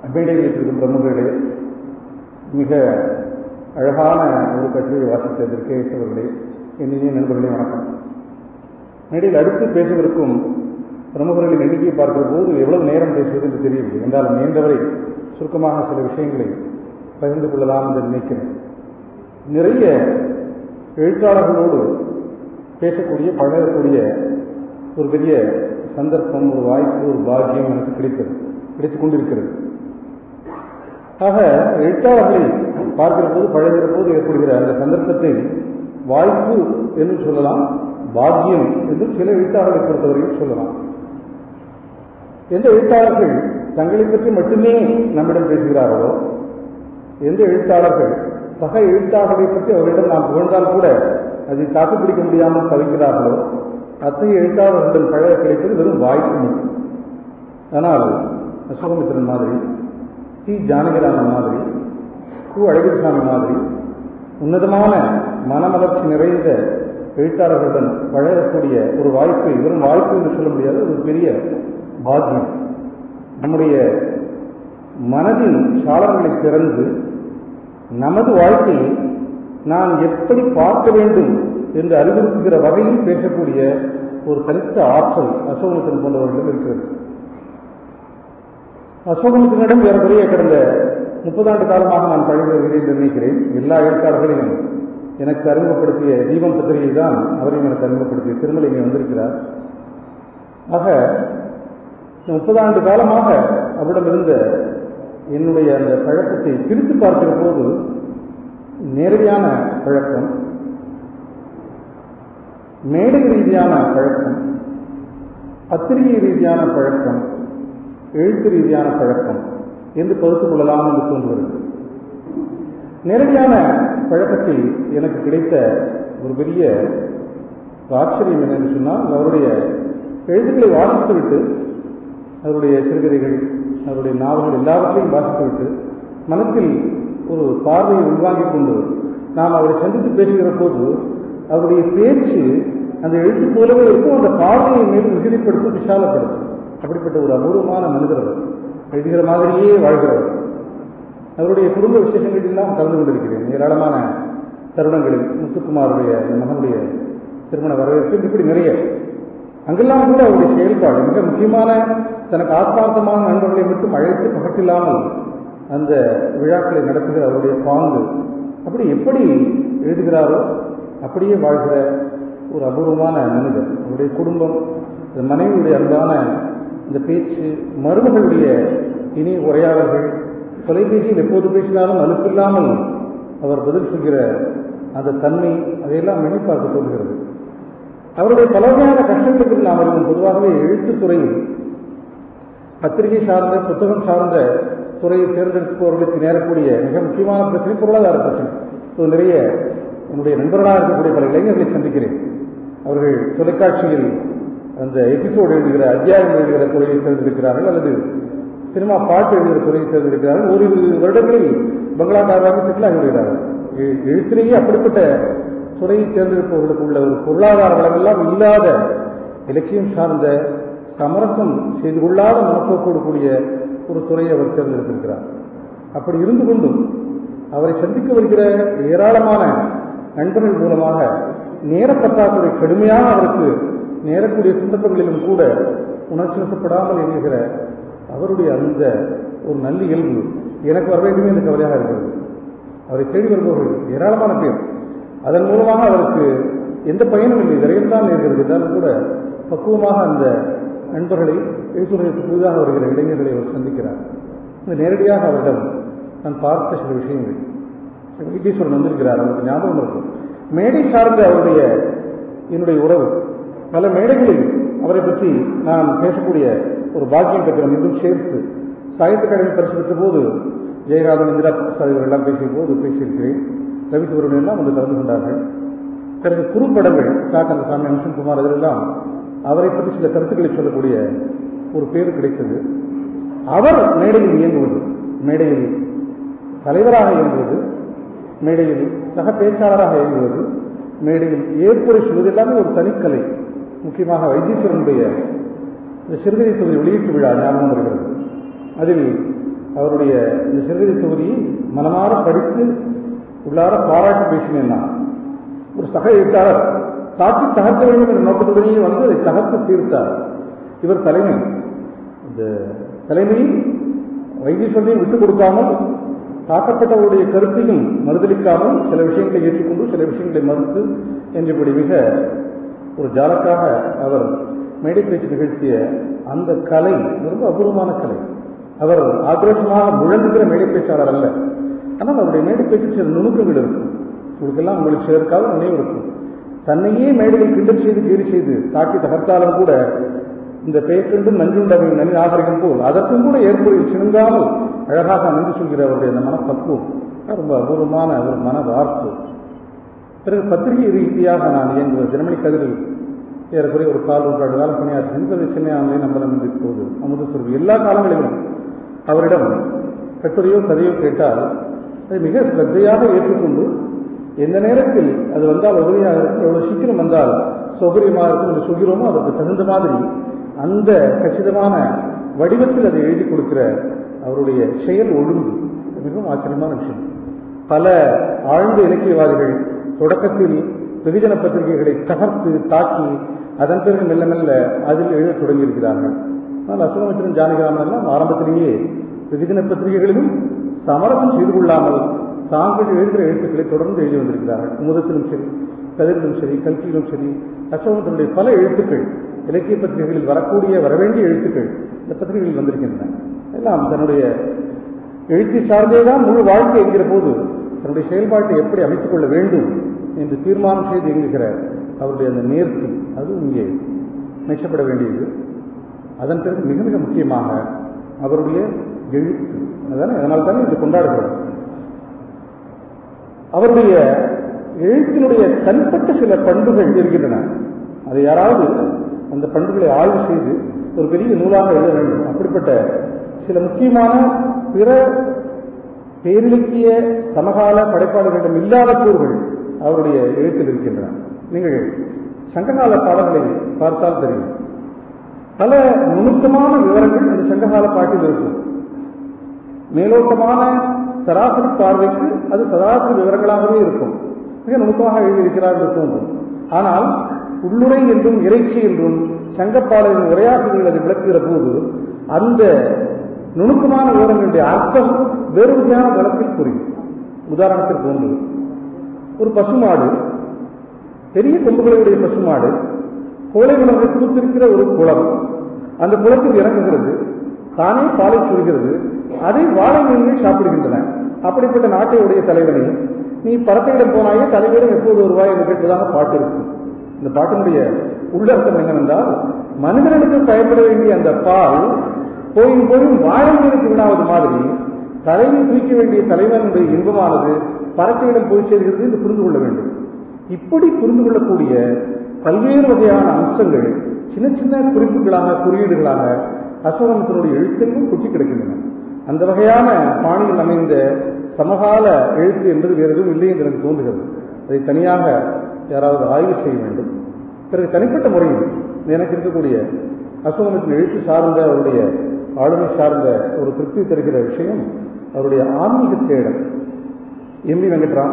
மேடையில் இருக்கும் பிரமுகர்களே மிக அழகான ஒரு கட்டுரையை வாசித்ததற்கு அவர்களே என் இனிய நண்பர்களே வணக்கம் மேடையில் அடுத்து பேசவிருக்கும் பிரமுகர்களின் எண்ணிக்கையை பார்க்கிற போது எவ்வளவு நேரம் பேசுவது என்று தெரியவில்லை என்றால் நேர்ந்தவரை சுருக்கமாக சில விஷயங்களை பகிர்ந்து கொள்ளலாம் என்று நினைக்கிறேன் நிறைய எழுத்தாளர்களோடு பேசக்கூடிய பழகக்கூடிய ஒரு பெரிய சந்தர்ப்பம் ஒரு வாய்ப்பு ஒரு பாக்கியம் எனக்கு கிடைத்தது கிடைத்துக் கொண்டிருக்கிறது ஆக எழுத்தாளர்களை பார்க்கிற போது பழகிற போது ஏற்படுகிற அந்த சந்தர்ப்பத்தை வாய்ப்பு என்று சொல்லலாம் பாக்கியம் என்று சில எழுத்தாளர்களை பொறுத்தவரையில் சொல்லலாம் எந்த எழுத்தாளர்கள் தங்களை பற்றி மட்டுமே நம்மிடம் பேசுகிறார்களோ எந்த எழுத்தாளர்கள் சக எழுத்தாளர்களை பற்றி அவர்களிடம் நாம் புகழ்ந்தால் கூட அதை தாக்குப்பிடிக்க முடியாமல் தவிக்கிறார்களோ அத்தகைய எழுத்தாளர்களுடன் பழக கிடைப்பது வெறும் வாய்ப்பு மட்டும் ஆனால் அசோகமித்திரன் மாதிரி டி ஜானகிராமன் மாதிரி கு அழகிரிசாமி மாதிரி உன்னதமான மனமலர்ச்சி நிறைந்த எழுத்தாளர்களுடன் பழகக்கூடிய ஒரு வாய்ப்பை வெறும் வாய்ப்பு என்று சொல்ல முடியாது ஒரு பெரிய பாக்கியம் நம்முடைய மனதின் சாளர்களை திறந்து நமது வாழ்க்கையை நான் எப்படி பார்க்க வேண்டும் என்று அறிவுறுத்துகிற வகையில் பேசக்கூடிய ஒரு தனித்த ஆற்றல் அசோகமித்திரன் போன்றவர்களிடம் இருக்கிறது அசோகமித்திரனிடம் ஏறக்குறைய கடந்த முப்பதாண்டு காலமாக நான் பழகி வருகிறேன் என்று நினைக்கிறேன் எல்லா எழுத்தாளர்களையும் எனக்கு அறிமுகப்படுத்திய தீபம் பத்திரிகை தான் அவரையும் எனக்கு அறிமுகப்படுத்திய திருமலை இங்கே வந்திருக்கிறார் ஆக முப்பதாண்டு காலமாக அவரிடம் இருந்த என்னுடைய அந்த பழக்கத்தை பிரித்து பார்க்கிற போது நேரடியான பழக்கம் மேடை ரீதியான பழக்கம் பத்திரிகை ரீதியான பழக்கம் எழுத்து ரீதியான பழக்கம் என்று பகுத்துக் கொள்ளலாம் என்று தோன்றுகிறது நேரடியான பழக்கத்தில் எனக்கு கிடைத்த ஒரு பெரிய ஆச்சரியம் என்னென்னு சொன்னால் அவருடைய எழுத்துக்களை வாசித்துவிட்டு அவருடைய சிறுகதைகள் அவருடைய நாவல்கள் எல்லாவற்றையும் வாசித்துவிட்டு மனத்தில் ஒரு பார்வையை உள்வாங்கிக் கொண்டு நாம் அவரை சந்தித்து பேசுகிற போது அவருடைய பேச்சு அந்த எழுத்து போலவே இருக்கும் அந்த பார்வையை மேலும் விகிதப்படுத்தும் விஷாலப்படுத்தும் அப்படிப்பட்ட ஒரு அபூர்வமான மனிதர் அவர் எழுதுகிற மாதிரியே வாழ்கிறவர் அவருடைய குடும்ப விசேஷங்கள் எல்லாம் கலந்து கொண்டிருக்கிறேன் ஏராளமான தருணங்களில் முத்துக்குமாருடைய அந்த மகனுடைய திருமண வரவேற்பு இப்படி நிறைய அங்கெல்லாம் கூட அவருடைய செயல்பாடு மிக முக்கியமான தனக்கு ஆத்மார்த்தமான நண்பர்களை மட்டும் அழைத்து பகட்டில்லாமல் அந்த விழாக்களை நடத்துகிற அவருடைய பாங்கு அப்படி எப்படி எழுதுகிறாரோ அப்படியே வாழ்கிற ஒரு அபூர்வமான மனிதர் அவருடைய குடும்பம் மனைவியுடைய அன்பான இந்த பேச்சு மருமகளுடைய இனிய உரையாடல்கள் தொலைபேசியில் எப்போது பேசினாலும் அலுப்பில்லாமல் அவர் பதில் சொல்கிற அந்த தன்மை அதையெல்லாம் எண்ணி பார்க்க தோன்றுகிறது அவருடைய பல வகையான கஷ்டங்களுக்கு நாம் அறிவோம் பொதுவாகவே எழுத்துத்துறையில் பத்திரிகை சார்ந்த புத்தகம் சார்ந்த துறையை தேர்ந்தெடுப்பவர்களுக்கு நேரக்கூடிய மிக முக்கியமான பிரச்சனை பொருளாதார பிரச்சனை இப்போ நிறைய என்னுடைய நண்பர்களாக இருக்கக்கூடிய பல இளைஞர்களை சந்திக்கிறேன் அவர்கள் தொலைக்காட்சியில் அந்த எபிசோடு எழுதுகிற அத்தியாயம் எழுதுகிற துறையை தேர்ந்தெடுக்கிறார்கள் அல்லது சினிமா பாட்டு எழுதுகிற துறையை தேர்ந்தெடுக்கிறார்கள் ஓரிரு வருடங்களில் பங்களா காராக செட்டில் ஆகிவிடுகிறார்கள் எழுத்திலேயே அப்படிப்பட்ட துறையை தேர்ந்தெடுப்பவர்களுக்கு உள்ள ஒரு பொருளாதார வளமெல்லாம் இல்லாத இலக்கியம் சார்ந்த சமரசம் செய்து கொள்ளாத மனப்போக்கோடு கூடிய ஒரு துறையை அவர் தேர்ந்தெடுத்திருக்கிறார் அப்படி இருந்து கொண்டும் அவரை சந்திக்க வருகிற ஏராளமான நண்பர்கள் மூலமாக நேர பற்றாக்குறை கடுமையாக அவருக்கு நேரக்கூடிய சந்தர்ப்பங்களிலும் கூட உணர்ச்சி வசப்படாமல் இயங்குகிற அவருடைய அந்த ஒரு நல்ல இயல்பு எனக்கு வர வேண்டுமே என்று கவலையாக இருக்கிறது அவரை தேடி வருபவர்கள் ஏராளமான பேர் அதன் மூலமாக அவருக்கு எந்த பயனும் இல்லை விரைவில் தான் இருக்கிறது என்றாலும் கூட பக்குவமாக அந்த நண்பர்களை எழுத்துறைக்கு புதிதாக வருகிற இளைஞர்களை அவர் சந்திக்கிறார் இந்த நேரடியாக அவரிடம் நான் பார்த்த சில விஷயங்கள் விகீஸ்வரன் வந்திருக்கிறார் அவருக்கு ஞாபகம் இருக்கும் மேடை சார்ந்த அவருடைய என்னுடைய உறவு பல மேடைகளில் அவரை பற்றி நான் பேசக்கூடிய ஒரு பாக்கியம் பெற்றோம் என்றும் சேர்த்து சாகித்ய அகாடமி பரிசு பெற்ற போது ஜெயகாந்தன் இந்திரா பிரசாத் இவரெல்லாம் பேசிய போது பேசியிருக்கிறேன் ரவி சுப்ரமணியன் எல்லாம் வந்து கலந்து கொண்டார்கள் பிறகு குறும்படங்கள் காக்கந்தசாமி அம்சன்குமார் அதிலெல்லாம் அவரை பற்றி சில கருத்துக்களை சொல்லக்கூடிய ஒரு பேர் கிடைத்தது அவர் மேடையில் இயங்குவது மேடையில் தலைவராக இயங்குவது மேடையில் சக பேச்சாளராக இயங்குவது மேடையில் ஏற்புரை சொல்வது எல்லாமே ஒரு தனிக்கலை முக்கியமாக வைத்தீஸ்வரனுடைய இந்த சிறுகதை தொகுதி வெளியீட்டு விழா ஞாபகம் வருகிறது அதில் அவருடைய இந்த சிறுகதை தொகுதியை மனமாற படித்து உள்ளார பாராட்டி பேசினேன் நான் ஒரு சக எழுத்தாளர் தாக்கி தகர்க்க வேண்டும் என்ற நோக்கத்துடனேயே வந்து அதை தகர்த்து தீர்த்தார் இவர் தலைமை இந்த தலைமையில் வைத்தீஸ்வரனையும் விட்டுக் கொடுக்காமல் தாக்கப்பட்டவருடைய கருத்தையும் மறுதளிக்காமல் சில விஷயங்களை ஏற்றுக்கொண்டு சில விஷயங்களை மறுத்து என்றபடி மிக ஒரு ஜாலக்காக அவர் மேடை பேச்சு நிகழ்த்திய அந்த கலை ரொம்ப அபூர்வமான கலை அவர் ஆக்ரோஷமாக முழங்குகிற மேடை பேச்சாளர் அல்ல ஆனால் அவருடைய மேடை பேச்சு சில நுணுக்கங்கள் இருக்கும் உங்களுக்கெல்லாம் உங்களுக்கு சேர்க்காத நினைவு இருக்கும் தன்னையே மேடையில் கிண்டல் செய்து கேலி செய்து தாக்கி தகர்த்தாலும் கூட இந்த பெயர் கண்டும் நன்றுண்டவை நன்றி ஆகரிக்கும் போல் அதற்கும் கூட ஏற்புரையில் சிணுங்காமல் அழகாக நன்றி சொல்கிற அவருடைய அந்த மனப்பக்குவம் ரொம்ப அபூர்வமான ஒரு மன வார்ப்பு பிறகு பத்திரிகை ரீதியாக நான் இயங்குவது ஜெர்மனி கதிரில் ஏறக்குறைய ஒரு கால் நூற்றாண்டு காலம் பணியாற்றி என்பது சென்னை ஆன்லைன் நம்பலம் என்று இப்போது அமுதசுரபி எல்லா காலங்களிலும் அவரிடம் கட்டுரையோ கதையோ கேட்டால் அதை மிக சிரத்தையாக ஏற்றுக்கொண்டு எந்த நேரத்தில் அது வந்தால் உதவியாக இருக்கும் எவ்வளவு சீக்கிரம் வந்தால் சௌகரியமாக இருக்கும் என்று சொல்கிறோமோ அதற்கு தகுந்த மாதிரி அந்த கச்சிதமான வடிவத்தில் அதை எழுதி கொடுக்கிற அவருடைய செயல் ஒழுங்கு மிகவும் ஆச்சரியமான விஷயம் பல ஆழ்ந்த இலக்கியவாதிகள் தொடக்கத்தில் வெகுஜன பத்திரிகைகளை தகர்த்து தாக்கி அதன் பிறகு மெல்ல மெல்ல அதில் எழுதத் தொடங்கியிருக்கிறார்கள் ஆனால் அசுரமித்திரன் ஜானகிராமன் எல்லாம் ஆரம்பத்திலேயே வெகுஜன பத்திரிகைகளிலும் சமரசம் செய்து கொள்ளாமல் தாங்கள் எழுதுகிற எழுத்துக்களை தொடர்ந்து எழுதி வந்திருக்கிறார்கள் முதத்திலும் சரி கதிரிலும் சரி கல்கியிலும் சரி அசோகத்தினுடைய பல எழுத்துக்கள் இலக்கிய பத்திரிகைகளில் வரக்கூடிய வரவேண்டிய எழுத்துக்கள் இந்த பத்திரிகைகளில் வந்திருக்கின்றன எல்லாம் தன்னுடைய எழுத்தை சார்ந்தே தான் முழு வாழ்க்கை என்கிற போது தன்னுடைய செயல்பாட்டை எப்படி அமைத்துக் கொள்ள வேண்டும் என்று தீர்மானம் செய்து இயங்குகிற அவருடைய அந்த நேர்த்தி அதுவும் இங்கே மெச்சப்பட வேண்டியது அதன் பிறகு மிக மிக முக்கியமாக அவருடைய எழுத்து அதானே அதனால் தானே இது கொண்டாடுகிறோம் அவருடைய எழுத்தினுடைய தனிப்பட்ட சில பண்புகள் இருக்கின்றன அதை யாராவது அந்த பண்புகளை ஆய்வு செய்து ஒரு பெரிய நூலாக எழுத வேண்டும் அப்படிப்பட்ட சில முக்கியமான பிற பேரிலக்கிய சமகால படைப்பாளர்களிடம் இல்லாத கூறுகள் அவருடைய எழுத்தில் இருக்கின்றன நீங்கள் சங்ககால பாடல்களை பார்த்தால் தெரியும் பல நுணுக்கமான விவரங்கள் அந்த சங்ககால பாட்டில் இருக்கும் மேலோட்டமான சராசரி பார்வைக்கு அது சராசரி விவரங்களாகவே இருக்கும் மிக நுணுக்கமாக எழுதியிருக்கிறார் என்று தோன்றும் ஆனால் உள்ளுரை என்றும் இறைச்சி என்றும் சங்கப்பாடலின் உரையாற்றுகள் அதை விளக்குகிற போது அந்த நுணுக்கமான விவரங்களுடைய அர்த்தம் வேறு வகையான தளத்தில் புரியும் உதாரணத்திற்கு ஒன்று ஒரு பசுமாடு பெரிய கொம்புகளுடைய பசுமாடு கோலை உணவை பூத்திருக்கிற ஒரு குளம் அந்த குளத்தில் இறங்குகிறது தானே பாலை சுருகிறது அதை வாழை மீன்கள் சாப்பிடுகின்றன அப்படிப்பட்ட நாட்டை உடைய தலைவனை நீ பறத்தையிடம் போனாயே தலைவரிடம் எப்போது வருவாய் என்று கேட்பதாக பாட்டு இருக்கும் இந்த பாட்டினுடைய உள்ளர்த்தம் என்னவென்றால் மனிதனுக்கு பயன்பட வேண்டிய அந்த பால் போயும் போயும் வாழை மீனுக்கு வினாவது மாதிரி தலைமை தூக்க வேண்டிய தலைவனுடைய இன்பமானது பறக்கையிடம் போய் சேர்கிறது என்று புரிந்து கொள்ள வேண்டும் இப்படி புரிந்து கொள்ளக்கூடிய பல்வேறு வகையான அம்சங்கள் சின்ன சின்ன குறிப்புகளாக குறியீடுகளாக அசோகத்தினுடைய எழுத்தெங்கும் கொட்டி கிடக்கின்றன அந்த வகையான பாணியில் அமைந்த சமகால எழுத்து என்பது வேறு எதுவும் இல்லை என்று எனக்கு தோன்றுகிறது அதை தனியாக யாராவது ஆய்வு செய்ய வேண்டும் பிறகு தனிப்பட்ட முறையில் எனக்கு இருக்கக்கூடிய அசோகத்தின் எழுத்து சார்ந்த அவருடைய ஆளுமை சார்ந்த ஒரு திருப்தி தருகிற விஷயம் அவருடைய ஆன்மீக தேடல் எம் வி வெங்கட்ராம்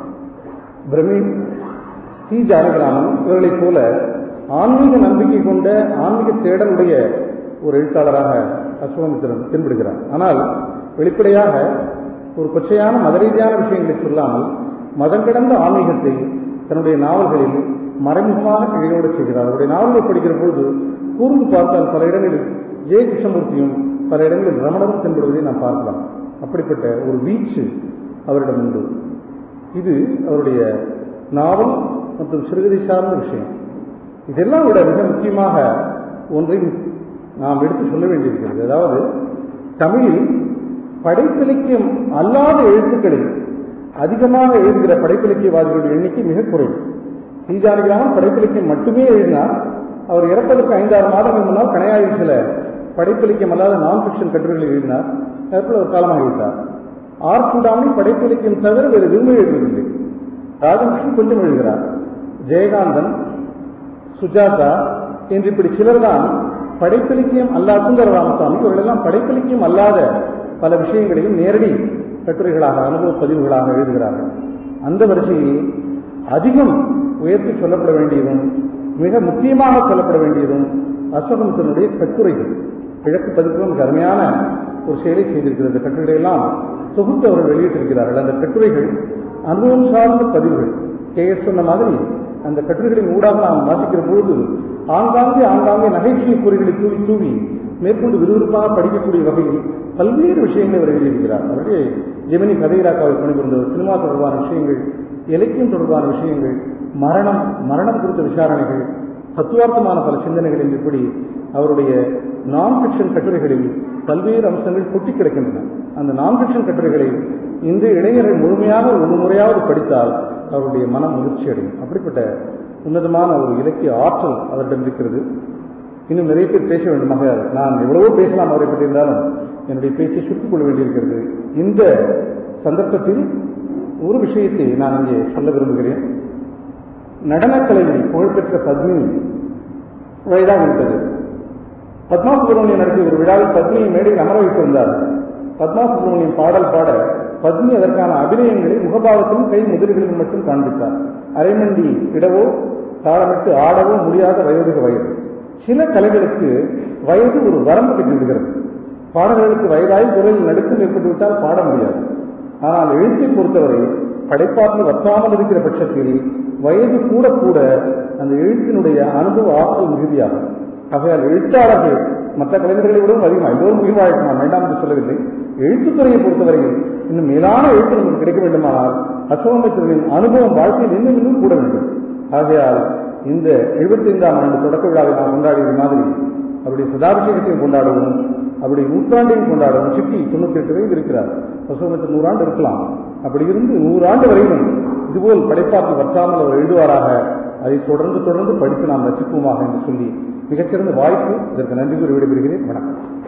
பிரமீன் சி ஜானகிராமன் இவர்களைப் போல ஆன்மீக நம்பிக்கை கொண்ட ஆன்மீக தேடலுடைய ஒரு எழுத்தாளராக அஸ்வமித்திரன் தென்படுகிறார் ஆனால் வெளிப்படையாக ஒரு கொச்சையான மத ரீதியான விஷயங்களை சொல்லாமல் மதம் கடந்த ஆன்மீகத்தை தன்னுடைய நாவல்களில் மறைமுகமாக இழையோடு செய்கிறார் அவருடைய நாவல்களை படிக்கிற பொழுது கூர்ந்து பார்த்தால் பல இடங்களில் ஜெய கிருஷ்ணமூர்த்தியும் பல இடங்களில் ரமணரும் தென்படுவதை நாம் பார்க்கலாம் அப்படிப்பட்ட ஒரு வீச்சு அவரிடம் உண்டு இது அவருடைய நாவல் மற்றும் சிறுகதை சார்ந்த விஷயம் இதெல்லாம் விட மிக முக்கியமாக ஒன்றை நாம் எடுத்து சொல்ல வேண்டியிருக்கிறது அதாவது தமிழில் படைப்பிலக்கியம் அல்லாத எழுத்துக்களில் அதிகமாக எழுதுகிற படைப்பிலக்கியவாதிகளுடைய எண்ணிக்கை மிக குறைவு தீஜானகிராமன் படைப்பிலக்கியம் மட்டுமே எழுதினார் அவர் இறப்பதற்கு ஐந்தாறு மாதங்கள் முன்னால் கணையாயில் சில படைப்பிலக்கியம் அல்லாத நான் ஃபிக்ஷன் கட்டுரைகளை எழுதினார் அதற்குள் ஒரு காலமாக விட்டார் ஆர் சுடாமி படைப்பிலக்கியம் தவிர வேறு எதுவுமே எழுதுவதில்லை ராஜகிருஷ்ணன் கொஞ்சம் எழுதுகிறார் ஜெயகாந்தன் சுஜாதா என்று இப்படி சிலர் தான் படைப்பிலக்கியம் அல்லாத சுந்தர ராமசாமி இவர்களெல்லாம் படைப்பிலக்கியம் அல்லாத பல விஷயங்களையும் நேரடி கட்டுரைகளாக அனுபவ பதிவுகளாக எழுதுகிறார்கள் அந்த வரிசையில் அதிகம் உயர்த்தி சொல்லப்பட வேண்டியதும் மிக முக்கியமாக சொல்லப்பட வேண்டியதும் அசோகமித்தனுடைய கட்டுரைகள் கிழக்கு பதிப்பு மிக அருமையான ஒரு செயலை செய்திருக்கிறது அந்த கட்டுரைகளை எல்லாம் தொகுத்து அவர்கள் வெளியிட்டிருக்கிறார்கள் அந்த கட்டுரைகள் அனுபவம் சார்ந்த பதிவுகள் கே எஸ் சொன்ன மாதிரி அந்த கட்டுரைகளின் ஊடாக நாம் வாசிக்கிற பொழுது ஆங்காங்கே ஆங்காங்கே நகைச்சுவை கூறுகளை தூவி தூவி மேற்கொண்டு விறுவிறுப்பாக படிக்கக்கூடிய வகையில் பல்வேறு விஷயங்களை அவர் எழுதியிருக்கிறார் அவருடைய ஜெமினி கதையிலாக்காவில் பணிபுரிந்தவர் சினிமா தொடர்பான விஷயங்கள் இலக்கியம் தொடர்பான விஷயங்கள் மரணம் மரணம் குறித்த விசாரணைகள் தத்துவார்த்தமான பல சிந்தனைகள் என்று இப்படி அவருடைய நான் ஃபிக்ஷன் கட்டுரைகளில் பல்வேறு அம்சங்கள் கொட்டி கிடக்கின்றன அந்த நான் ஃபிக்ஷன் கட்டுரைகளை இன்றைய இளைஞர்கள் முழுமையாக ஒரு முறையாவது படித்தால் அவருடைய மனம் முதிர்ச்சி அடையும் அப்படிப்பட்ட உன்னதமான ஒரு இலக்கிய ஆற்றல் அவரிடம் இருக்கிறது இன்னும் நிறைய பேர் பேச வேண்டுமாக நான் எவ்வளவோ பேசலாம் அவரை பற்றி இருந்தாலும் என்னுடைய பேச்சை சுட்டுக் கொள்ள வேண்டியிருக்கிறது இந்த சந்தர்ப்பத்தில் ஒரு விஷயத்தை நான் இங்கே சொல்ல விரும்புகிறேன் நடனக்கலையில் புகழ்பெற்ற பத்மினி வயதாக விட்டது பத்மா சுப்பிரமணியன் நடத்திய ஒரு விழாவில் பத்மியை மேடையில் அமர வைத்திருந்தார் பத்மா சுப்பிரமணியன் பாடல் பாட பத்னி அதற்கான அபிநயங்களை முகபாவத்திலும் கை முதல்களிலும் மட்டும் காண்பித்தார் அரைமண்டி இடவோ தாளமிட்டு ஆடவோ முடியாத வயோதிக வயது சில கலைகளுக்கு வயது ஒரு வரம்பு கட்டி விடுகிறது பாடல்களுக்கு வயதாய் குரலில் நடுக்கம் ஏற்பட்டுவிட்டால் பாட முடியாது ஆனால் எழுத்தை பொறுத்தவரை படைப்பாற்றல் வற்றாமல் இருக்கிற பட்சத்தில் வயது கூட கூட அந்த எழுத்தினுடைய அனுபவ ஆற்றல் மிகுதியாகும் ஆகையால் எழுத்தாளர்கள் மற்ற கலைஞர்களை விடவும் அதிகமாக எல்லோரும் உயிர் வாழலாம் வேண்டாம் என்று சொல்லவில்லை எழுத்துத்துறையை பொறுத்தவரையில் இன்னும் மேலான எழுத்து நமக்கு கிடைக்க வேண்டுமானால் அசோகமித்திரனின் அனுபவம் வாழ்க்கையில் இன்னும் இன்னும் கூட வேண்டும் ஆகையால் இந்த எழுபத்தைந்தாம் ஆண்டு தொடக்க விழாவை நாம் கொண்டாடியது மாதிரி அவருடைய சதாபிஷேகத்தையும் கொண்டாடுவோம் அவருடைய நூற்றாண்டையும் கொண்டாடுவோம் சிட்டி தொண்ணூத்தி எட்டு வயது இருக்கிறார் அசோகமித்திர நூறாண்டு இருக்கலாம் அப்படி இருந்து நூறாண்டு வரையிலும் இதுபோல் படைப்பாற்றல் வற்றாமல் அவர் எழுதுவாராக அதை தொடர்ந்து தொடர்ந்து படித்து நாம் ரசிப்போமாக என்று சொல்லி மிகச்சிறந்த வாய்ப்பு இதற்கு நன்றி கூறி விடைபெறுகிறேன் வணக்கம்